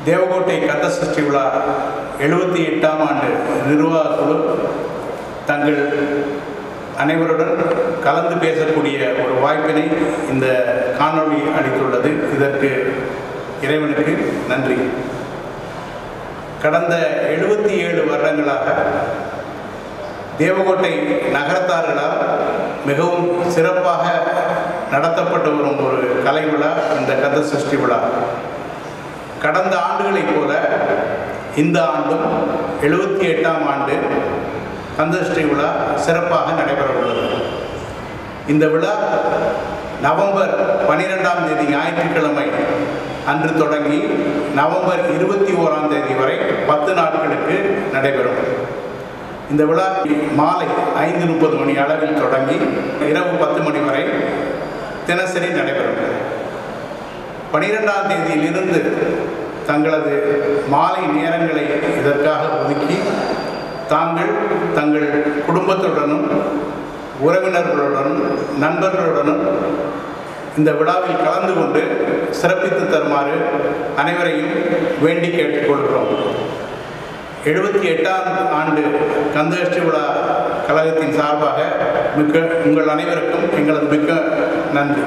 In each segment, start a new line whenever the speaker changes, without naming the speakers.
தேவகோட்டை கந்த சஷ்டி விழா எழுபத்தி எட்டாம் ஆண்டு நிர்வாக குழு தங்கள் அனைவருடன் கலந்து பேசக்கூடிய ஒரு வாய்ப்பினை இந்த காணொளி அளித்துள்ளது இதற்கு இறைவனுக்கு நன்றி கடந்த எழுபத்தி ஏழு வருடங்களாக தேவகோட்டை நகரத்தார்களால் மிகவும் சிறப்பாக நடத்தப்பட்டு வரும் ஒரு கலை விழா இந்த கந்த சஷ்டி விழா கடந்த ஆண்டுகளைப் போல இந்த ஆண்டும் எழுபத்தி எட்டாம் ஆண்டு கந்தசஷ்டி விழா சிறப்பாக நடைபெற உள்ளது இந்த விழா நவம்பர் பனிரெண்டாம் தேதி ஞாயிற்றுக்கிழமை அன்று தொடங்கி நவம்பர் இருபத்தி ஓராம் தேதி வரை பத்து நாட்களுக்கு நடைபெறும் இந்த விழா மாலை ஐந்து முப்பது மணி அளவில் தொடங்கி இரவு பத்து மணி வரை தினசரி நடைபெறும் பனிரெண்டாம் தேதியிலிருந்து தங்களது மாலை நேரங்களை இதற்காக ஒதுக்கி தாங்கள் தங்கள் குடும்பத்துடனும் உறவினர்களுடனும் நண்பர்களுடனும் இந்த விழாவில் கலந்து கொண்டு சிறப்பித்து தருமாறு அனைவரையும் வேண்டி கேட்டுக்கொள்கிறோம் எழுபத்தி எட்டாம் ஆண்டு கந்தகஷ்டி விழா கழகத்தின் சார்பாக மிக்க உங்கள் அனைவருக்கும் எங்களது மிக்க நன்றி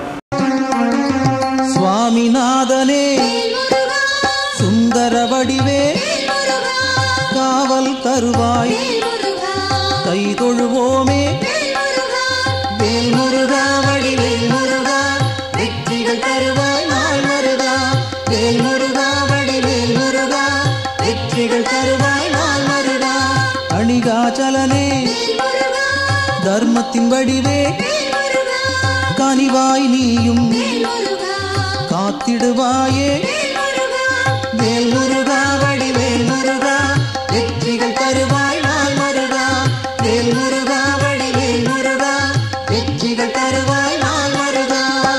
சுவாமிநாதனே சுந்தர வடிவே காவல் தருவாய் கை தொழுவோமே வேல் முருகா வடிவேல் முருகா வெற்றிகள் தருவாய் நாள் மருகா வேல் முருகா வடிவேல் முருகா வெற்றிகள் தருவாய் நாள் மருகா அணிகாச்சலனே தர்மத்தின் வடிவே கனிவாய் நீயும் காத்திடுவாயே வேல் முருகா வடிவேல் முருகா வெற்றிகள் தருவாய் நாள் மருகா வேல் முருகா வடிவேல் முருகா வெற்றிகள் தருவாய் நாள் மருகா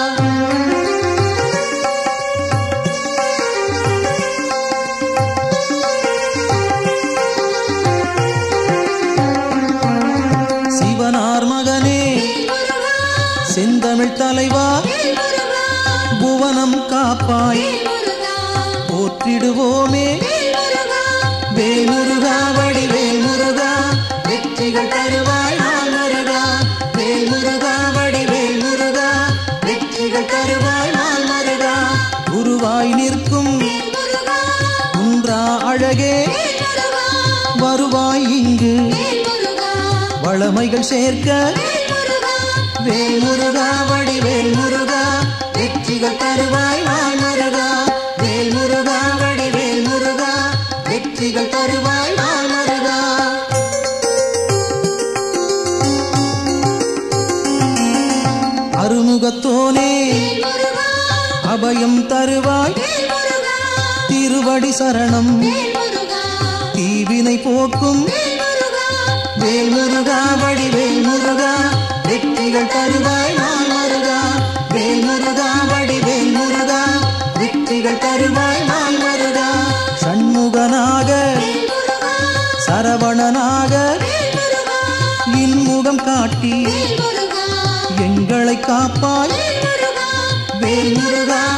சிவனார் மகனே செந்தமிழ் தலைவா புவனம் காப்பாய் போற்றிடுவோமே வேல்முருகா வடிவேல் முருகா வெற்றிகள் தருவாய் நாள் முருகா வேல்முருகா வடிவேல் முருகா வெற்றிகள் தருவாய் நாள் முருகா குருவாய் நிற்கும் குன்றா அழகே வருவாய் இங்கு வளமைகள் சேர்க்க வேல் முருகா வடிவேல் முருகா வெற்றிகள் தருவாய் நாள் முருகா வேல் முருகா வடிவேல் முருகா வெற்றிகள் தருவாய் நாள் முருகா அருமுகத்தோனே அபயம் தருவாய் திருவடி சரணம் தீவினை போக்கும் வேல் முருகா வடிவேல் முருகா வெற்றிகள் தருவாய் நாள் முருகா வேல் முருகா வடிவேல் முருகா வெற்றிகள் தருவாய் நாள் முருகா சண்முகனாக சரவணனாக இன்முகம் காட்டி எங்களை காப்பாய் வேல் முருகா